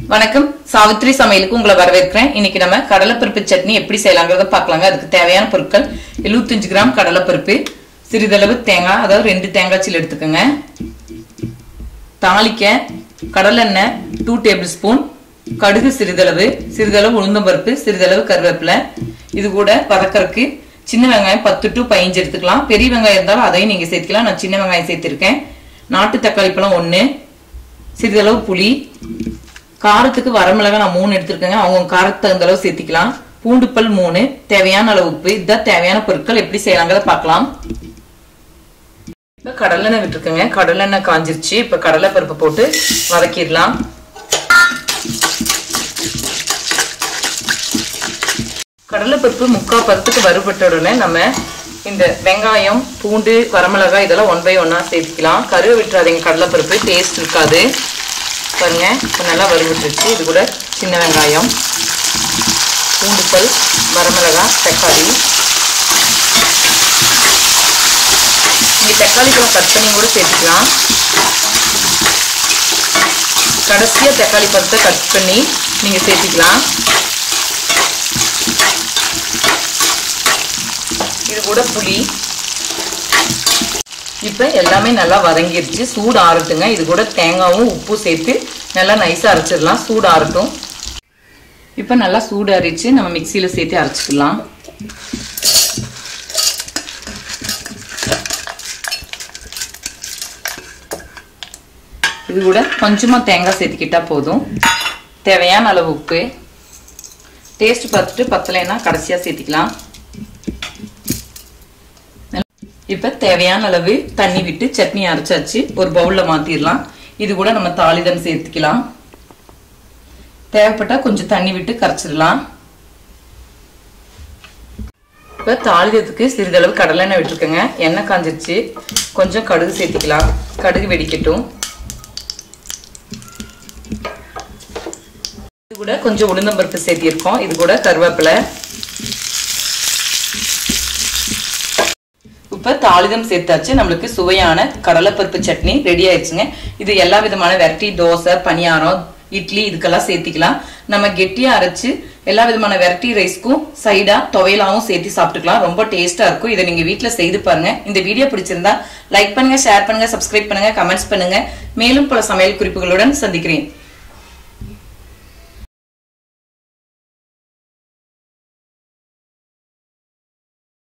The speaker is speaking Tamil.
வணக்கம் சாவித்ரி சமையலுக்கு உங்களை வரவேற்கிறேன் இன்னைக்கு நம்ம கடலைப்பருப்பு சட்னி எப்படி செய்யலாங்கிறத பார்க்கலாங்க அதுக்கு தேவையான பொருட்கள் 75 கிராம் கடலைப்பருப்பு சிறிதளவு தேங்காய் அதாவது ரெண்டு தேங்காய் சில்லு எடுத்துக்கோங்க தாளிக்க கடலெண்ணெய் டூ டேபிள் ஸ்பூன் கடுகு சிறிதளவு சிறிதளவு உளுந்தம்பருப்பு சிறிதளவு கருவேப்பிலை இது கூட வதக்கறதுக்கு சின்ன வெங்காயம் பத்து டு பதினஞ்சு எடுத்துக்கலாம் பெரிய வெங்காயம் இருந்தாலும் அதையும் நீங்க சேர்த்துக்கலாம் நான் சின்ன வெங்காயம் சேர்த்திருக்கேன் நாட்டு தக்காளி பழம் ஒன்று சிறிதளவு புளி காரத்துக்கு வரமிளகா நான் மூணு எடுத்திருக்கேங்க அவங்க காரத்துக்கு தகுந்த அளவு சேர்த்திக்கலாம் பூண்டு பல் மூணு தேவையான அளவு உப்பு இதுதான் தேவையான பொருட்கள் எப்படி செய்யலாங்கிறத பார்க்கலாம் இப்போ கடலெண்ணெய் விட்டுருக்கேங்க கடலெண்ணெய் காஞ்சிருச்சு இப்போ கடலை பருப்பு போட்டு வதக்கிடலாம் கடலைப்பருப்பு முக்கால் பதத்துக்கு வறுபட்ட உடனே நம்ம இந்த வெங்காயம் பூண்டு வரமிளகாய் இதெல்லாம் ஒன் பை ஒன்னா சேர்த்துக்கலாம் கருவை விட்டுறாதீங்க கடலைப்பருப்பு டேஸ்ட் இருக்காது பாருங்க இப்போ நல்லா வறுபட்டுருச்சு இது கூட சின்ன வெங்காயம் பூண்டு பல் வரமிளகாய் தக்காளி நீங்கள் தக்காளி பழம் கட் பண்ணி கூட சேர்த்துக்கலாம் கடைசியாக தக்காளி பழத்தை கட் பண்ணி நீங்கள் சேர்த்துக்கலாம் இது கூட புளி இப்போ எல்லாமே நல்லா வதங்கிருச்சு சூடு ஆறட்டுங்க இது கூட தேங்காயும் உப்பு சேர்த்து நல்லா நைஸாக அரைச்சிடலாம் சூடு ஆறட்டும் இப்போ நல்லா சூடு அரைச்சு நம்ம மிக்சியில் சேர்த்து அரைச்சிக்கலாம் இது கூட கொஞ்சமாக தேங்காய் சேர்த்துக்கிட்டா போதும் தேவையான அளவு உப்பு டேஸ்ட் பார்த்துட்டு பத்தலைன்னா கடைசியாக சேர்த்துக்கலாம் இப்போ தேவையான அளவு தண்ணி விட்டு சட்னி அரைச்சாச்சு ஒரு பவுலில் மாற்றிடலாம் இது கூட நம்ம தாளிதம் சேர்த்துக்கலாம் தேவைப்பட்டால் கொஞ்சம் தண்ணி விட்டு கரைச்சிடலாம் இப்போ தாளிதத்துக்கு சிறிதளவு கடலெண்ணெய் விட்டுருக்கேங்க எண்ணெய் காஞ்சிருச்சு கொஞ்சம் கடுகு சேர்த்துக்கலாம் கடுகு வெடிக்கட்டும் இது கூட கொஞ்சம் உளுந்தம்பருப்பு சேர்த்திருக்கோம் இது கூட கருவேப்பிலை இப்போ தாளிதம் சேர்த்தாச்சு நம்மளுக்கு சுவையான கடலைப்பருப்பு சட்னி ரெடி ஆயிடுச்சுங்க இது எல்லா விதமான வெரைட்டி தோசை பணியாரம் இட்லி இதுக்கெல்லாம் சேர்த்திக்கலாம் நம்ம கெட்டியா அரைச்சு எல்லா விதமான வெரைட்டி ரைஸ்க்கும் சைடா துவையலாவும் சேர்த்து சாப்பிட்டுக்கலாம் ரொம்ப டேஸ்டா இருக்கும் இதை நீங்க வீட்ல செய்து பாருங்க இந்த வீடியோ பிடிச்சிருந்தா லைக் பண்ணுங்க ஷேர் பண்ணுங்க சப்ஸ்கிரைப் பண்ணுங்க கமெண்ட்ஸ் பண்ணுங்க மேலும் பல சமையல் குறிப்புகளுடன் சந்திக்கிறேன்